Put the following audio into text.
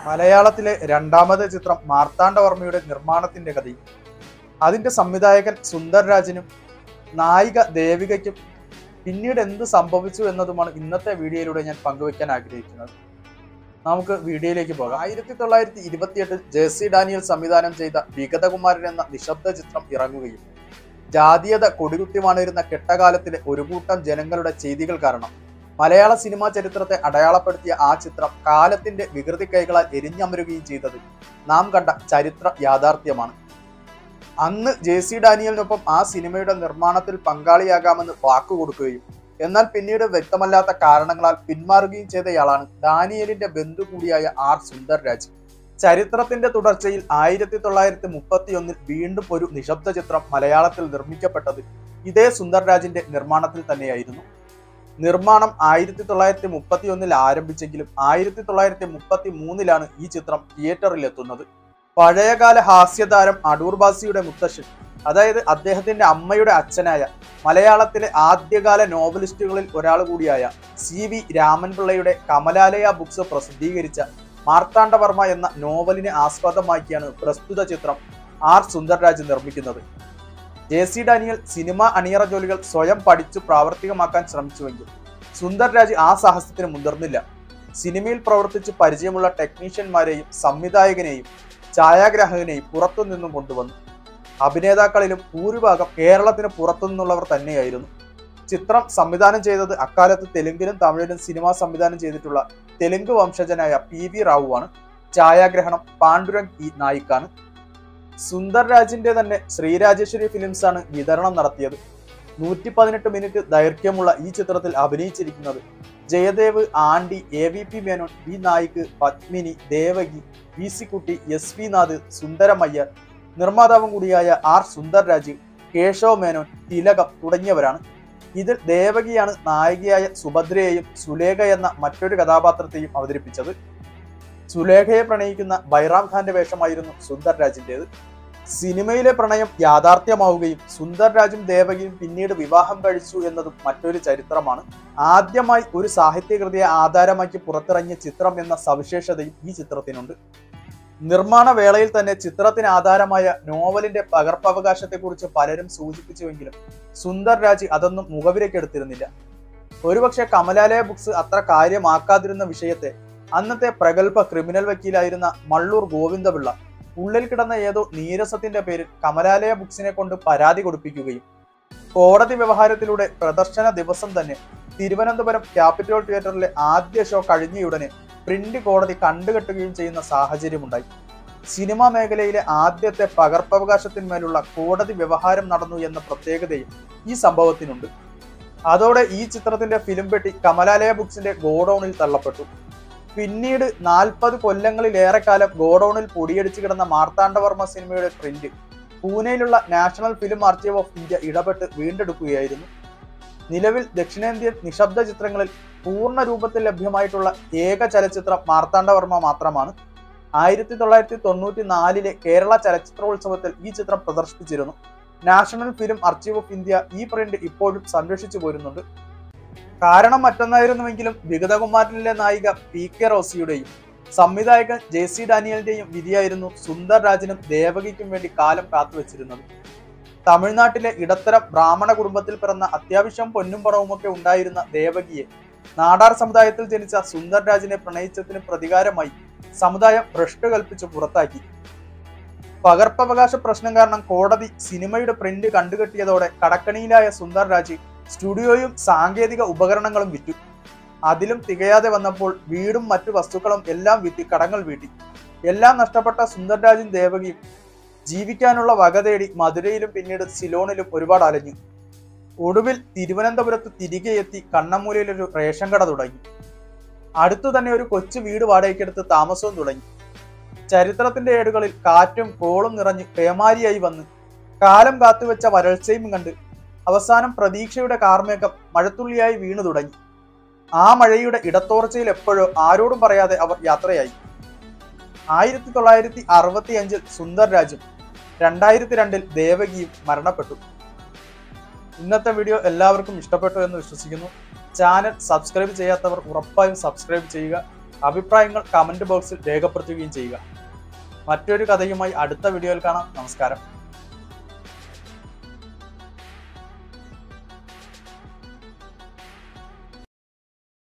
മലയാളത്തിലെ രണ്ടാമത് ചിത്രം മാർത്താണ്ഡവർമ്മയുടെ നിർമ്മാണത്തിന്റെ കഥയും അതിന്റെ സംവിധായകൻ സുന്ദർ രാജിനും നായിക ദേവികയ്ക്കും പിന്നീട് എന്ത് സംഭവിച്ചു എന്നതുമാണ് ഇന്നത്തെ വീഡിയോയിലൂടെ ഞാൻ പങ്കുവെക്കാൻ ആഗ്രഹിക്കുന്നത് നമുക്ക് വീഡിയോയിലേക്ക് പോകാം ആയിരത്തി തൊള്ളായിരത്തി ഇരുപത്തിയെട്ടിൽ ജെസി ഡാനിയൽ സംവിധാനം ചെയ്ത വിഗതകുമാരൻ എന്ന നിശബ്ദ ചിത്രം ഇറങ്ങുകയും ജാതീയത കൊടികുത്തി വാണിരുന്ന കെട്ടകാലത്തിലെ ഒരു കൂട്ടം ജനങ്ങളുടെ ചെയ്തികൾ കാരണം മലയാള സിനിമാ ചരിത്രത്തെ അടയാളപ്പെടുത്തിയ ആ ചിത്രം കാലത്തിന്റെ വികൃതി കൈകളാൽ എരിഞ്ഞമരുകയും ചെയ്തത് നാം കണ്ട ചരിത്ര യാഥാർത്ഥ്യമാണ് അന്ന് ജെ സി ഡാനിയലിനൊപ്പം ആ സിനിമയുടെ നിർമ്മാണത്തിൽ പങ്കാളിയാകാമെന്ന് വാക്കുകൊടുക്കുകയും എന്നാൽ പിന്നീട് വ്യക്തമല്ലാത്ത കാരണങ്ങളാൽ പിന്മാറുകയും ചെയ്തയാളാണ് ഡാനിയലിന്റെ ബന്ധു കൂടിയായ ആർ സുന്ദർ രാജ് ചരിത്രത്തിന്റെ തുടർച്ചയിൽ ആയിരത്തി തൊള്ളായിരത്തി മുപ്പത്തി ഒന്നിൽ വീണ്ടും ഒരു നിശബ്ദ ചിത്രം മലയാളത്തിൽ നിർമ്മിക്കപ്പെട്ടത് ഇതേ സുന്ദർ രാജിന്റെ നിർമ്മാണത്തിൽ തന്നെയായിരുന്നു നിർമ്മാണം ആയിരത്തി തൊള്ളായിരത്തി മുപ്പത്തി ഒന്നിൽ ആരംഭിച്ചെങ്കിലും ആയിരത്തി തൊള്ളായിരത്തി മുപ്പത്തി മൂന്നിലാണ് ഈ ചിത്രം തിയേറ്ററിൽ എത്തുന്നത് പഴയകാല ഹാസ്യതാരം അടൂർ ബാസിയുടെ മുത്തശ്ശൻ അതായത് അദ്ദേഹത്തിന്റെ അമ്മയുടെ അച്ഛനായ മലയാളത്തിലെ ആദ്യകാല നോവലിസ്റ്റുകളിൽ ഒരാൾ കൂടിയായ സി വി രാമൻപിള്ളയുടെ കമലാലയ ബുക്സ് പ്രസിദ്ധീകരിച്ച മാർത്താണ്ഡവർമ്മ എന്ന നോവലിനെ ആസ്പദമാക്കിയാണ് പ്രസ്തുത ചിത്രം ആർ സുന്ദർരാജ് നിർമ്മിക്കുന്നത് ജെ സി ഡാനിയൽ സിനിമ അണിയറ ജോലികൾ സ്വയം പഠിച്ചു പ്രാവർത്തികമാക്കാൻ ശ്രമിച്ചുവെങ്കിൽ സുന്ദർരാജ് ആ സാഹസത്തിന് മുതിർന്നില്ല സിനിമയിൽ പ്രവർത്തിച്ച് പരിചയമുള്ള ടെക്നീഷ്യന്മാരെയും സംവിധായകനെയും ഛായാഗ്രാഹകനെയും പുറത്തുനിന്നും കൊണ്ടുവന്നു അഭിനേതാക്കളിലും ഭൂരിഭാഗം കേരളത്തിന് പുറത്തുനിന്നുള്ളവർ തന്നെയായിരുന്നു ചിത്രം സംവിധാനം ചെയ്തത് അക്കാലത്ത് തെലുങ്കിലും തമിഴിലും സിനിമ സംവിധാനം ചെയ്തിട്ടുള്ള തെലുങ്ക് വംശജനായ പി വി റാവുവാണ് ഛായാഗ്രഹണം പാണ്ഡുരംഗ് ഇ നായിക്കാണ് സുന്ദർ രാജിന്റെ തന്നെ ശ്രീരാജേശ്വരി ഫിലിംസ് ആണ് വിതരണം നടത്തിയത് നൂറ്റി പതിനെട്ട് മിനിറ്റ് ദൈർഘ്യമുള്ള ഈ ചിത്രത്തിൽ അഭിനയിച്ചിരിക്കുന്നത് Jayadev Andi A V P Menon V Naik Padmini Devaki V C Kutty S V Nath Sundaramayyar നിർമ്മാതാവും കൂടിയായ ആർ സുന്ദർ രാജ് കേശവ മേനോൻ തിലകം തുടങ്ങിയവരാണ് ഇതിൽ ദേവകിയാണ് നായികയായ സുഭദ്രയെയും സുലേഖ എന്ന മറ്റൊരു കഥാപാത്രത്തെയും അവതരിപ്പിച്ചത് സുലേഖയെ പ്രണയിക്കുന്ന ബൈറാം ഖാന്റെ വേഷമായിരുന്നു സുന്ദർ രാജിൻ്റെത് സിനിമയിലെ പ്രണയം യാഥാർത്ഥ്യമാവുകയും സുന്ദർ രാജും ദേവകിയും പിന്നീട് വിവാഹം കഴിച്ചു എന്നതും മറ്റൊരു ചരിത്രമാണ് ആദ്യമായി ഒരു സാഹിത്യകൃതിയെ ആധാരമാക്കി പുറത്തിറങ്ങിയ ചിത്രം എന്ന സവിശേഷതയും ഈ ചിത്രത്തിനുണ്ട് നിർമ്മാണ വേളയിൽ തന്നെ ചിത്രത്തിന് ആധാരമായ നോവലിന്റെ പകർപ്പവകാശത്തെക്കുറിച്ച് പലരും സൂചിപ്പിച്ചുവെങ്കിലും സുന്ദർ രാജ് അതൊന്നും മുഖവിലേക്കെടുത്തിരുന്നില്ല ഒരുപക്ഷെ കമലാലയ ബുക്സ് അത്ര കാര്യമാക്കാതിരുന്ന വിഷയത്തെ അന്നത്തെ പ്രഗത്ഭ ക്രിമിനൽ വക്കീലായിരുന്ന മള്ളൂർ ഗോവിന്ദപിള്ള ഉള്ളിൽ കിടന്ന ഏതോ നീരസത്തിന്റെ പേരിൽ കമലാലയ ബുക്സിനെ കൊണ്ട് പരാതി കൊടുപ്പിക്കുകയും കോടതി വ്യവഹാരത്തിലൂടെ പ്രദർശന ദിവസം തന്നെ തിരുവനന്തപുരം ക്യാപിറ്റൽ തിയേറ്ററിലെ ആദ്യ ഷോ കഴിഞ്ഞയുടനെ പ്രിന്റ് കോടതി കണ്ടുകെട്ടുകയും ചെയ്യുന്ന സാഹചര്യമുണ്ടായി സിനിമാ മേഖലയിലെ ആദ്യത്തെ പകർപ്പവകാശത്തിന്മേലുള്ള കോടതി വ്യവഹാരം നടന്നു എന്ന പ്രത്യേകതയും ഈ സംഭവത്തിനുണ്ട് അതോടെ ഈ ചിത്രത്തിന്റെ ഫിലിം പെട്ടി കമലാലയ ബുക്സിന്റെ ഗോഡൌണിൽ തള്ളപ്പെട്ടു പിന്നീട് നാൽപ്പത് കൊല്ലങ്ങളിലേറെ കാലം ഗോഡൌണിൽ പൊടിയടിച്ചു കിടന്ന മാർത്താണ്ഡവർമ്മ സിനിമയുടെ പ്രിന്റ് പൂനെയിലുള്ള national film archive of India ഇടപെട്ട് വീണ്ടെടുക്കുകയായിരുന്നു നിലവിൽ ദക്ഷിണേന്ത്യൻ നിശബ്ദ ചിത്രങ്ങളിൽ പൂർണ്ണ രൂപത്തിൽ ലഭ്യമായിട്ടുള്ള ഏക ചലച്ചിത്രം മാർത്താണ്ഡവർമ്മ മാത്രമാണ് ആയിരത്തി തൊള്ളായിരത്തി തൊണ്ണൂറ്റി നാലിലെ കേരള ചലച്ചിത്രോത്സവത്തിൽ ഈ ചിത്രം പ്രദർശിപ്പിച്ചിരുന്നു national film archive of India ഈ പ്രിന്റ് ഇപ്പോഴും സംരക്ഷിച്ചു പോരുന്നുണ്ട് കാരണം മറ്റൊന്നായിരുന്നുവെങ്കിലും വിഗതകുമാരനിലെ നായിക പി കെ റോസിയുടെയും സംവിധായകൻ ജെ സി ഡാനിയലിന്റെയും വിധിയായിരുന്നു സുന്ദർ രാജിനും ദേവകിക്കും വേണ്ടി കാലം കാത്തുവച്ചിരുന്നത് തമിഴ്നാട്ടിലെ ഇടത്തരം ബ്രാഹ്മണ കുടുംബത്തിൽ പിറന്ന അത്യാവശ്യം പൊന്നും പണവുമൊക്കെ ഉണ്ടായിരുന്ന ദേവകിയെ നാടാർ സമുദായത്തിൽ ജനിച്ച സുന്ദർ രാജിനെ പ്രണയിച്ചതിന് പ്രതികാരമായി സമുദായം ഭ്രഷ്ട് കൽപ്പിച്ച് പുറത്താക്കി പകർപ്പവകാശ പ്രശ്നം കാരണം കോടതി സിനിമയുടെ പ്രിന്റ് കണ്ടുകെട്ടിയതോടെ കടക്കണിയിലായ സുന്ദർ രാജ് സ്റ്റുഡിയോയും സാങ്കേതിക ഉപകരണങ്ങളും വിറ്റു അതിലും തികയാതെ വന്നപ്പോൾ വീടും മറ്റു വസ്തുക്കളും എല്ലാം വിറ്റ് കടങ്ങൾ വീട്ടി എല്ലാം നഷ്ടപ്പെട്ട സുന്ദർരാജും ദേവകിയും ജീവിക്കാനുള്ള വക തേടി മധുരയിലും പിന്നീട് സിലോണിലും ഒരുപാട് അലഞ്ഞു ഒടുവിൽ തിരുവനന്തപുരത്ത് തിരികെ എത്തി കണ്ണമ്മൂലയിൽ ഒരു റേഷൻ കട തുടങ്ങി അടുത്തു തന്നെ ഒരു കൊച്ചു വീട് വാടകയ്ക്കെടുത്ത് താമസവും തുടങ്ങി ചരിത്രത്തിന്റെ ഏടുകളിൽ കാറ്റും കോളും നിറഞ്ഞ് പേമാരിയായി വന്ന് കാലം കാത്തുവെച്ച വരൾച്ചയും കണ്ട് അവസാനം പ്രതീക്ഷയുടെ കാർമേഘം മഴത്തുള്ളിയായി വീണു തുടങ്ങി ആ മഴയുടെ ഇടത്തോർച്ചയിൽ എപ്പോഴോ ആരോടും പറയാതെ അവർ യാത്രയായി ആയിരത്തി തൊള്ളായിരത്തി അറുപത്തി അഞ്ചിൽ സുന്ദർ രാജും രണ്ടായിരത്തി രണ്ടിൽ ദേവകിയും മരണപ്പെട്ടു ഇന്നത്തെ വീഡിയോ എല്ലാവർക്കും ഇഷ്ടപ്പെട്ടു എന്ന് വിശ്വസിക്കുന്നു ചാനൽ സബ്സ്ക്രൈബ് ചെയ്യാത്തവർ ഉറപ്പായും സബ്സ്ക്രൈബ് ചെയ്യുക അഭിപ്രായങ്ങൾ കമന്റ് ബോക്സിൽ രേഖപ്പെടുത്തുകയും ചെയ്യുക മറ്റൊരു കഥയുമായി അടുത്ത വീഡിയോയിൽ കാണാം നമസ്കാരം